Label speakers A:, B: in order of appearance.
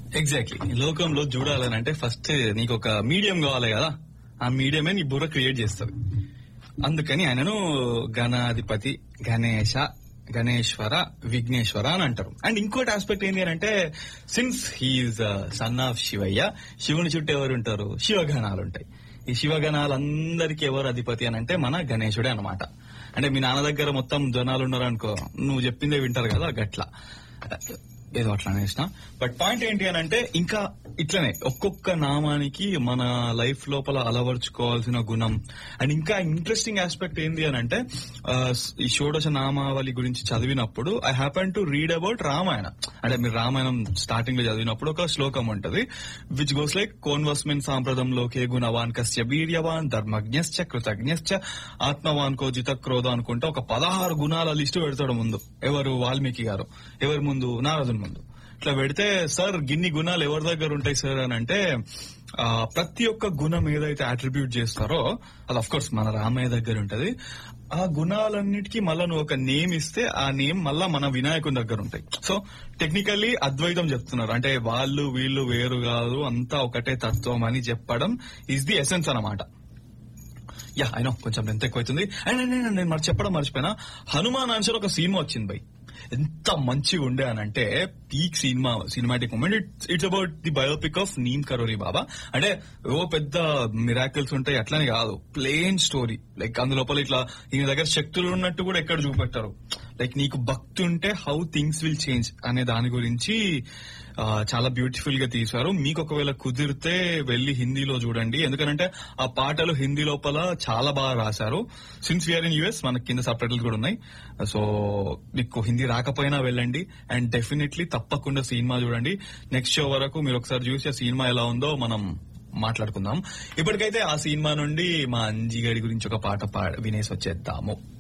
A: exactly లోకంలో చూడాలని అంటే ఫస్ట్ నీకు ఒక మీడియం కావాలి కదా ఆ మీడియమే నీ బుర్ర క్రియేట్ చేస్తుంది అందుకని ఆయనను గణాధిపతి గణేశ గణేశ్వర విఘ్నేశ్వర అని అంటారు అండ్ ఇంకోటి ఆస్పెక్ట్ ఏంటి అని అంటే since he's son of Shivayya శివుని చుట్టూ ఎవరు ఉంటారు శివగణాలు ఉంటాయి ఈ శివగణాలందరికీ ఎవరు అధిపతి అని అంటే మన గణేశుడే అన్నమాట అంటే మీ నాన్న దగ్గర మొత్తం జనాలు ఉన్నారు అనుకో నువ్వు చెప్పిందే వింటారు కదా గట్లా ఏదో అట్లా అనేసిన బట్ పాయింట్ ఏంటి అని అంటే ఇంకా ఇట్లనే ఒక్కొక్క నామానికి మన లైఫ్ లోపల అలవర్చుకోవాల్సిన గుణం అండ్ ఇంకా ఇంట్రెస్టింగ్ ఆస్పెక్ట్ ఏంటి అని అంటే ఆ, ఈ షోడశ నామావళి గురించి చదివినప్పుడు I happen to read about Ramayana అంటే మీరు రామాయణం స్టార్టింగ్ లో చదివినప్పుడు ఒక శ్లోకం ఉంటది విచ్ గోస్ లైక్ కోన్వస్మిన్ సాంప్రదంలోకే గుణవాన్ కస్య వీర్యవాన్ ధర్మజ్ఞశ్చ కృతజ్ఞశ్చ ఆత్మవాన్ కో జిత క్రోధ అనుకుంటే ఒక పదహారు గుణాల లిస్టు పెడతాడు ముందు ఎవరు వాల్మీకి గారు ఎవరి ముందు నారదుని ముందు ఇట్లా పెడితే సార్ గిన్ని గుణాలు ఎవరి దగ్గర ఉంటాయి సార్ అని అంటే ఆ, ప్రతి ఒక్క గుణం ఏదైతే అట్రిబ్యూట్ చేస్తారో అది అఫ్ కోర్స్ మన రామయ్య దగ్గర ఉంటది ఆ గుణాలన్నిటికీ మళ్ళా నువ్వు ఒక నేమ్ ఇస్తే ఆ నేమ్ మళ్ళా మన వినాయకుని దగ్గర ఉంటాయి సో టెక్నికల్లీ అద్వైతం చెప్తున్నారు అంటే వాళ్ళు వీళ్ళు వేరు కాదు అంతా ఒకటే తత్వం అని చెప్పడం ఇస్ ది ఎసెన్స్ అన్నమాట యా అయినా కొంచెం ఎంత ఎక్కువైతుంది అండ్ అండ్ అండ్ నేను మరి చెప్పడం మర్చిపోయినా హనుమాన్ ఆన్సర్ ఒక సినిమా వచ్చింది బై ఎంత మంచిగా ఉండే అని అంటే peak cinema cinematic moment it's it's about the biopic of Neem Karoli Baba అంటే ఓ పెద్ద మిరాకిల్స్ ఉంటాయి అట్లనే కాదు ప్లేన్ స్టోరీ లైక్ అందులోపల ఇట్లా ఈయన దగ్గర శక్తులు ఉన్నట్టు కూడా ఎక్కడ చూపెట్టారు లైక్ నీకు భక్తి ఉంటే హౌ థింగ్స్ విల్ చేంజ్ అనే దాని గురించి ఆ, చాలా బ్యూటిఫుల్ గా తీశారు మీకు ఒకవేళ కుదిరితే వెళ్లి హిందీలో చూడండి ఎందుకంటే ఆ పాటలు హిందీ లోపల చాలా బాగా రాశారు సిన్స్ వీఆర్ ఇన్ యూఎస్ మనకి కింద సబ్ టైటిల్స్ కూడా ఉన్నాయి సో మీకు హిందీ రాకపోయినా వెళ్ళండి అండ్ డెఫినెట్లీ తప్పకుండా సినిమా చూడండి నెక్స్ట్ షో వరకు మీరు ఒకసారి చూసి ఆ సినిమా ఎలా ఉందో మనం మాట్లాడుకుందాం ఇప్పటికైతే ఆ సినిమా నుండి మా అంజీ గారి గురించి ఒక పాట పా- వినేసి వచ్చేద్దాము